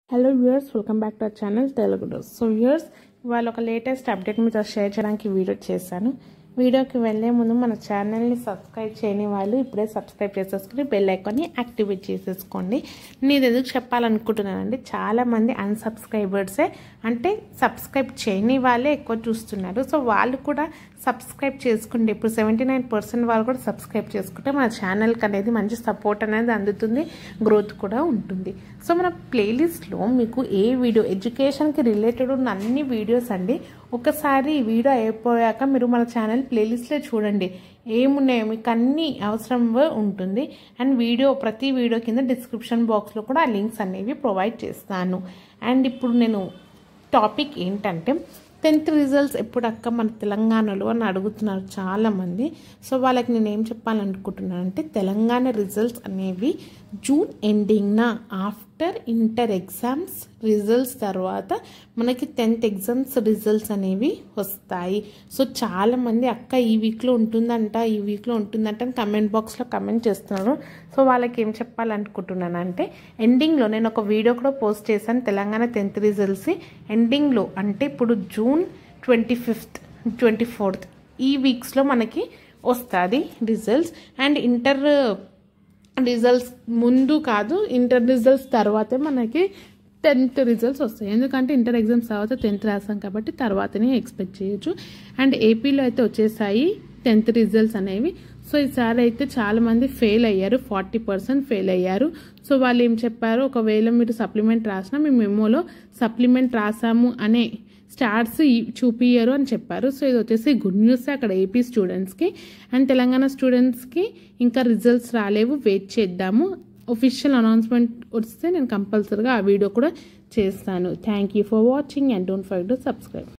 hello viewers welcome back to our channel Telugu dose so viewers ఇవాళ ఒక latest update మీతో share చేయడానికి video చేశాను వీడియోకి వెళ్ళే ముందు మన ఛానల్ని సబ్స్క్రైబ్ చేయని వాళ్ళు ఇప్పుడే సబ్స్క్రైబ్ చేసేసుకుని బెల్ ఐకాన్ని యాక్టివేట్ చేసేసుకోండి నేను ఎందుకు చెప్పాలనుకుంటున్నానండి చాలామంది అన్సబ్స్క్రైబర్సే అంటే సబ్స్క్రైబ్ చేయని వాళ్ళే ఎక్కువ చూస్తున్నారు సో వాళ్ళు కూడా సబ్స్క్రైబ్ చేసుకుంటే ఇప్పుడు సెవెంటీ నైన్ పర్సెంట్ వాళ్ళు కూడా సబ్స్క్రైబ్ చేసుకుంటే మన ఛానల్కి అనేది మంచి సపోర్ట్ అనేది అందుతుంది గ్రోత్ కూడా ఉంటుంది సో మన ప్లేలిస్ట్లో మీకు ఏ వీడియో ఎడ్యుకేషన్కి రిలేటెడ్ ఉన్న అన్ని వీడియోస్ అండి ఒకసారి ఈ వీడియో అయిపోయాక మీరు మన ఛానల్ ప్లేలిస్ట్లో చూడండి ఏమున్నాయో మీకు అన్ని అవసరం ఉంటుంది అండ్ వీడియో ప్రతి వీడియో కింద డిస్క్రిప్షన్ బాక్స్లో కూడా ఆ లింక్స్ అనేవి ప్రొవైడ్ చేస్తాను అండ్ ఇప్పుడు నేను టాపిక్ ఏంటంటే టెన్త్ రిజల్ట్స్ ఎప్పుడు అక్క మన తెలంగాణలో అని అడుగుతున్నారు చాలామంది సో వాళ్ళకి నేను ఏం చెప్పాలనుకుంటున్నాను అంటే తెలంగాణ రిజల్ట్స్ అనేవి జూన్ ఎండింగ్న ఆఫ్టర్ ఇంటర్ ఎగ్జామ్స్ రిజల్ట్స్ తర్వాత మనకి టెన్త్ ఎగ్జామ్స్ రిజల్ట్స్ అనేవి వస్తాయి సో చాలామంది అక్క ఈ వీక్లో ఉంటుందంట ఈ వీక్లో ఉంటుందంట అని కమెంట్ బాక్స్లో కమెంట్ చేస్తున్నారు సో వాళ్ళకి ఏం చెప్పాలనుకుంటున్నాను అంటే ఎండింగ్లో నేను ఒక వీడియో కూడా పోస్ట్ చేశాను తెలంగాణ టెన్త్ రిజల్ట్స్ ఎండింగ్లో అంటే ఇప్పుడు June twenty fifth twenty fourth ఈ వీక్స్లో మనకి వస్తుంది రిజల్ట్స్ అండ్ ఇంటర్ రిజల్ట్స్ ముందు కాదు ఇంటర్ రిజల్ట్స్ తర్వాతే మనకి టెన్త్ రిజల్ట్స్ వస్తాయి ఎందుకంటే ఇంటర్ ఎగ్జామ్స్ తర్వాత టెన్త్ రాసాం కాబట్టి తర్వాతనే ఎక్స్పెక్ట్ చేయొచ్చు అండ్ ఏపీలో అయితే వచ్చేసాయి టెన్త్ రిజల్ట్స్ అనేవి సో ఈసారి అయితే చాలామంది ఫెయిల్ అయ్యారు ఫార్టీ పర్సెంట్ ఫెయిల్ అయ్యారు సో వాళ్ళు ఏం చెప్పారు ఒకవేళ మీరు సప్లిమెంట్ రాసినా మీ మెమోలో సప్లిమెంట్ రాసాము అనే స్టార్ట్స్ చూపియ్యరు అని చెప్పారు సో ఇది వచ్చేసి గుడ్ న్యూస్ అక్కడ ఏపీ స్టూడెంట్స్కి అండ్ తెలంగాణ స్టూడెంట్స్కి ఇంకా రిజల్ట్స్ రాలేవు వెయిట్ చేద్దాము ఒఫిషియల్ అనౌన్స్మెంట్ వస్తే నేను కంపల్సరీగా ఆ వీడియో కూడా చేస్తాను thank you for watching and don't for to subscribe